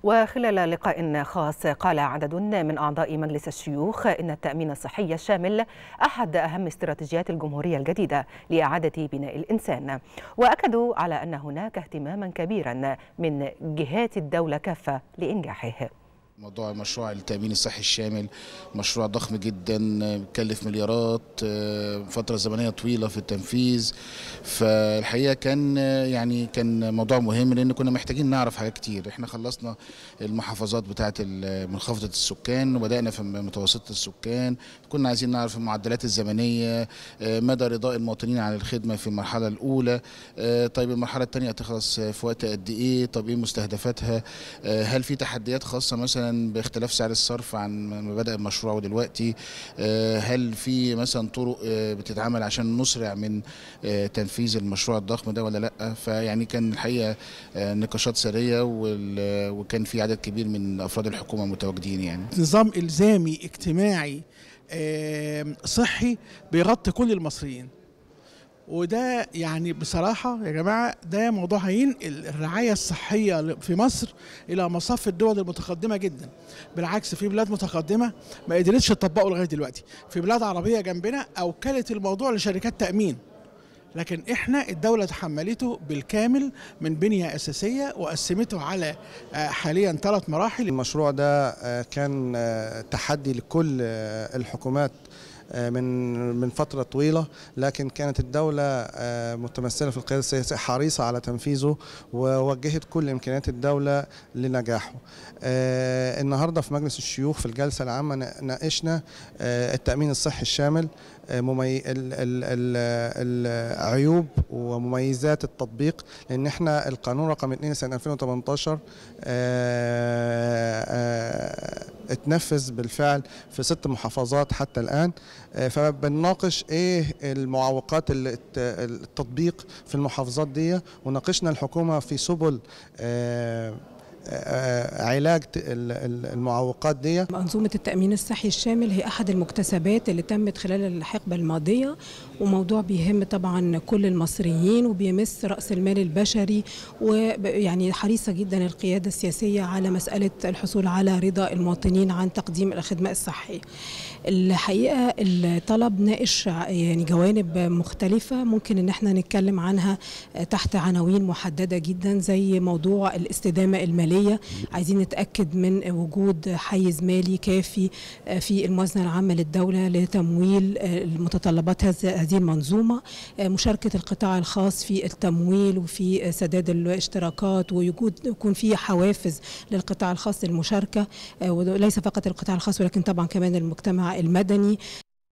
وخلال لقاء خاص قال عدد من أعضاء مجلس الشيوخ إن التأمين الصحي الشامل أحد أهم استراتيجيات الجمهورية الجديدة لإعادة بناء الإنسان وأكدوا على أن هناك اهتماما كبيرا من جهات الدولة كافة لإنجاحه موضوع مشروع التأمين الصحي الشامل مشروع ضخم جدا بيكلف مليارات فترة زمنية طويلة في التنفيذ فالحقيقة كان يعني كان موضوع مهم لأن كنا محتاجين نعرف حاجات كتير احنا خلصنا المحافظات بتاعة منخفضة السكان وبدأنا في متوسطة السكان كنا عايزين نعرف المعدلات الزمنية مدى رضاء المواطنين عن الخدمة في المرحلة الأولى طيب المرحلة الثانية هتخلص في وقت قد إيه طب إيه مستهدفاتها هل في تحديات خاصة مثلا باختلاف سعر الصرف عن ما بدأ المشروع ودلوقتي هل في مثلا طرق بتتعمل عشان نسرع من تنفيذ المشروع الضخم ده ولا لا فيعني كان الحقيقه نقاشات سريه وكان في عدد كبير من افراد الحكومه متواجدين يعني نظام الزامي اجتماعي صحي بيغطي كل المصريين وده يعني بصراحة يا جماعة ده موضوع هينقل الرعاية الصحية في مصر إلى مصاف الدول المتقدمة جدا بالعكس في بلاد متقدمة ما قدرتش تطبقه لغاية دلوقتي في بلاد عربية جنبنا أوكلت الموضوع لشركات تأمين لكن احنا الدولة تحملته بالكامل من بنية أساسية وقسمته على حاليا ثلاث مراحل المشروع ده كان تحدي لكل الحكومات من من فتره طويله لكن كانت الدوله متمثله في القياده السياسيه حريصه على تنفيذه ووجهت كل امكانيات الدوله لنجاحه. النهارده في مجلس الشيوخ في الجلسه العامه ناقشنا التامين الصحي الشامل ممي... ال... ال... ال... العيوب ومميزات التطبيق لان احنا القانون رقم 2 سنه 2018 اتنفذ بالفعل في ست محافظات حتى الان فبنناقش ايه المعوقات التطبيق في المحافظات دي وناقشنا الحكومه في سبل علاج المعوقات دي منظومة التأمين الصحي الشامل هي أحد المكتسبات اللي تمت خلال الحقبة الماضية وموضوع بيهم طبعا كل المصريين وبيمس رأس المال البشري ويعني حريصة جدا القيادة السياسية على مسألة الحصول على رضا المواطنين عن تقديم الخدمة الصحية الحقيقة الطلب ناقش يعني جوانب مختلفة ممكن ان احنا نتكلم عنها تحت عناوين محددة جدا زي موضوع الاستدامة المالية عايزين نتأكد من وجود حيز مالي كافي في الموازنة العامة للدولة لتمويل متطلبات هذه المنظومة مشاركة القطاع الخاص في التمويل وفي سداد الاشتراكات ويكون يكون في حوافز للقطاع الخاص للمشاركة وليس فقط القطاع الخاص ولكن طبعا كمان المجتمع المدني